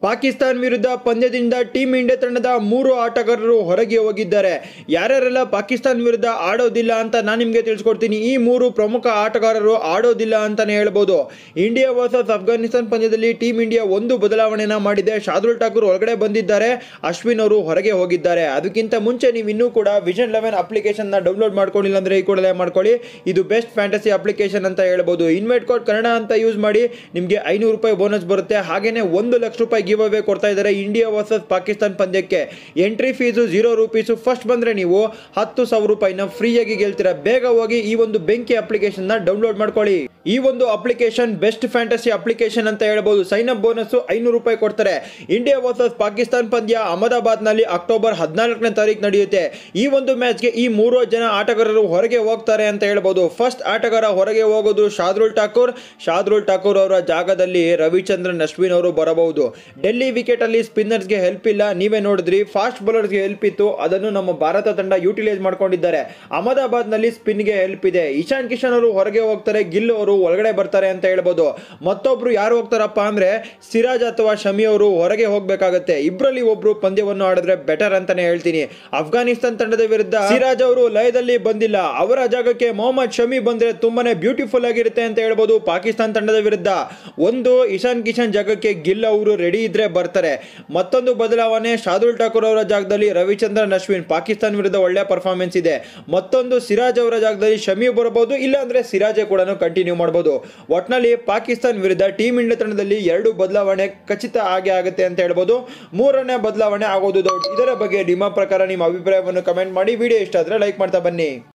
ಪಾಕಿಸ್ತಾನ ವಿರುದ್ಧ ಪಂದ್ಯದಿಂದ team India ತಂಡದ ಮೂರು ಆಟಗಾರರು ಹೊರಗೆ ಹೋಗಿದ್ದಾರೆ ಯಾರ್ಯಾರೆಲ್ಲ ಪಾಕಿಸ್ತಾನ ವಿರುದ್ಧ ಆಡೋದಿಲ್ಲ ಅಂತ ನಾನು ನಿಮಗೆ ತಿಳಿಸ್ಕೊಡ್ತೀನಿ ಈ ಮೂರು ಪ್ರಮುಖ ಆಟಗಾರರು ಆಡೋದಿಲ್ಲ ಅಂತಾನೆ ಹೇಳ್ಬೋದು ಇಂಡಿಯಾ ವರ್ಸಸ್ ಅಫ್ಘಾನಿಸ್ತಾನ ಪಂದ್ಯದಲ್ಲಿ ಟೀಂ ಇಂಡಿಯಾ ಒಂದು ಬದಲಾವಣೆನ ಮಾಡಿದೆ ಶಾರ್ದುಲ್ ಠಾಕೂರ್ ಒಳಗಡೆ ಬಂದಿದ್ದಾರೆ ಅಶ್ವಿನ್ ಅವರು ಹೊರಗೆ ಹೋಗಿದ್ದಾರೆ ಅದಕ್ಕಿಂತ ಮುಂಚೆ ನೀವು ಇನ್ನೂ ಕೂಡ ವಿಷನ್ ಲೆವೆನ್ ಅಪ್ಲಿಕೇಶನ್ನ ಡೌನ್ಲೋಡ್ ಮಾಡ್ಕೊಂಡಿಲ್ಲ ಅಂದರೆ ಈ ಕೂಡಲೇ ಮಾಡ್ಕೊಳ್ಳಿ ಇದು ಬೆಸ್ಟ್ ಫ್ಯಾಂಟಸಿ ಅಪ್ಲಿಕೇಶನ್ ಅಂತ ಹೇಳ್ಬೋದು ಇನ್ವೈಟ್ ಕೋಡ್ ಕನ್ನಡ ಅಂತ ಯೂಸ್ ಮಾಡಿ ನಿಮಗೆ ಐನೂರು ರೂಪಾಯಿ ಬೋನಸ್ ಬರುತ್ತೆ ಹಾಗೇನೆ ಒಂದು ಲಕ್ಷ ರೂಪಾಯಿ ಗಿವ್ ಅವೇ ಕೊಡ್ತಾ ಇದ್ದಾರೆ ಇಂಡಿಯಾ ವರ್ಸಸ್ ಪಾಕಿಸ್ತಾನ ಪಂದ್ಯಕ್ಕೆ entry fees zero rupees first ಬಂದರೆ ನೀವು ಹತ್ತು ಸಾವಿರ ರೂಪಾಯಿನ ಫ್ರೀಯಾಗಿ ಗೆಲ್ತೀರಾ ಬೇಗ ಹೋಗಿ ಈ ಒಂದು ಬೆಂಕಿ ಅಪ್ಲಿಕೇಶನ್ನ ಡೌನ್ಲೋಡ್ ಮಾಡ್ಕೊಳ್ಳಿ ಈ ಒಂದು ಅಪ್ಲಿಕೇಶನ್ ಬೆಸ್ಟ್ ಫ್ಯಾಂಟಸಿ ಅಪ್ಲಿಕೇಶನ್ ಅಂತ ಹೇಳ್ಬೋದು ಸೈನ್ ಅಪ್ ಬೋನಸ್ ಐನೂರು ರೂಪಾಯಿ ಕೊಡ್ತಾರೆ ಇಂಡಿಯಾ ವರ್ಸಸ್ ಪಾಕಿಸ್ತಾನ ಪಂದ್ಯ ಅಹಮದಾಬಾದ್ನಲ್ಲಿ ಅಕ್ಟೋಬರ್ ಹದಿನಾಲ್ಕನೇ ತಾರೀಕು ನಡೆಯುತ್ತೆ ಈ ಒಂದು ಮ್ಯಾಚ್ಗೆ ಈ ಮೂರು ಜನ ಆಟಗಾರರು ಹೊರಗೆ ಹೋಗ್ತಾರೆ ಅಂತ ಹೇಳ್ಬೋದು ಫಸ್ಟ್ ಆಟಗಾರ ಹೊರಗೆ ಹೋಗೋದು ಶಾದ್ರುಲ್ ಠಾಕೂರ್ ಶಾದ್ರುಲ್ ಠಾಕೂರ್ ಅವರ ಜಾಗದಲ್ಲಿ ರವಿಚಂದ್ರನ್ ಅಶ್ವಿನ್ ಅವರು ಬರಬಹುದು ಡೆಲ್ಲಿ ವಿಕೆಟ್ ಅಲ್ಲಿ ಸ್ಪಿನ್ನರ್ಸ್ಗೆ ಹೆಲ್ಪ್ ಇಲ್ಲ ನೀವೇ ನೋಡಿದ್ರಿ ಫಾಸ್ಟ್ ಬೌಲರ್ಸ್ಗೆ ಹೆಲ್ಪ್ ಇತ್ತು ಅದನ್ನು ನಮ್ಮ ಭಾರತ ತಂಡ ಯೂಟಿಲೈಸ್ ಮಾಡ್ಕೊಂಡಿದ್ದಾರೆ ಅಹಮದಾಬಾದ್ ನಲ್ಲಿ ಸ್ಪಿನ್ಗೆ ಹೆಲ್ಪ್ ಇದೆ ಇಶಾನ್ ಕಿಶನ್ ಅವರು ಹೊರಗೆ ಹೋಗ್ತಾರೆ ಗಿಲ್ ಅವರು ಒಳಗಡೆ ಬರ್ತಾರೆ ಅಂತ ಹೇಳ್ಬೋದು ಮತ್ತೊಬ್ರು ಯಾರು ಹೋಗ್ತಾರಪ್ಪ ಅಂದ್ರೆ ಸಿರಾಜ್ ಅಥವಾ ಶಮಿ ಅವರು ಹೊರಗೆ ಹೋಗ್ಬೇಕಾಗತ್ತೆ ಇಬ್ಬರಲ್ಲಿ ಒಬ್ರು ಪಂದ್ಯವನ್ನು ಆಡಿದ್ರೆ ಬೆಟರ್ ಅಂತಾನೆ ಹೇಳ್ತೀನಿ ಅಫ್ಘಾನಿಸ್ತಾನ ತಂಡದ ವಿರುದ್ಧ ಸಿರಾಜ್ ಅವರು ಲಯದಲ್ಲಿ ಬಂದಿಲ್ಲ ಅವರ ಜಾಗಕ್ಕೆ ಮೊಹಮ್ಮದ್ ಶಮಿ ಬಂದ್ರೆ ತುಂಬಾನೇ ಬ್ಯೂಟಿಫುಲ್ ಆಗಿರುತ್ತೆ ಅಂತ ಹೇಳ್ಬೋದು ಪಾಕಿಸ್ತಾನ ತಂಡದ ವಿರುದ್ಧ ಒಂದು ಇಶಾನ್ ಕಿಶನ್ ಜಾಗಕ್ಕೆ ಗಿಲ್ ಅವರು ರೆಡಿ ಇದ್ರೆ ಬರ್ತಾರೆ ಮತ್ತೊಂದು ಬದಲಾವಣೆ ಶಾರ್ದುಲ್ ಠಾಕೂರ್ ಅವರ ಜಾಗದಲ್ಲಿ ರವಿಚಂದ್ರನ್ ಅಶ್ವಿನ್ ಪಾಕಿಸ್ತಾನ ವಿರುದ್ಧ ಒಳ್ಳೆ ಪರ್ಫಾರ್ಮೆನ್ಸ್ ಇದೆ ಮತ್ತೊಂದು ಸಿರಾಜ್ ಅವರ ಜಾಗದಲ್ಲಿ ಶಮಿ ಬರಬಹುದು ಇಲ್ಲ ಅಂದ್ರೆ ಸಿರಾಜೆ ಕೂಡ ಕಂಟಿನ್ಯೂ ಮಾಡಬಹುದು ಒಟ್ನಲ್ಲಿ ಪಾಕಿಸ್ತಾನ ವಿರುದ್ಧ ಟೀಮ್ ಇಂಡಿಯಾ ತಂಡದಲ್ಲಿ ಎರಡು ಬದಲಾವಣೆ ಖಚಿತ ಆಗೇ ಆಗುತ್ತೆ ಅಂತ ಹೇಳ್ಬೋದು ಮೂರನೇ ಬದಲಾವಣೆ ಆಗೋದು ಡೌಟ್ ಇದರ ಬಗ್ಗೆ ನಿಮ್ಮ ಪ್ರಕಾರ ನಿಮ್ಮ ಅಭಿಪ್ರಾಯವನ್ನು ಕಮೆಂಟ್ ಮಾಡಿ ವಿಡಿಯೋ ಇಷ್ಟ ಆದ್ರೆ ಲೈಕ್ ಮಾಡ್ತಾ ಬನ್ನಿ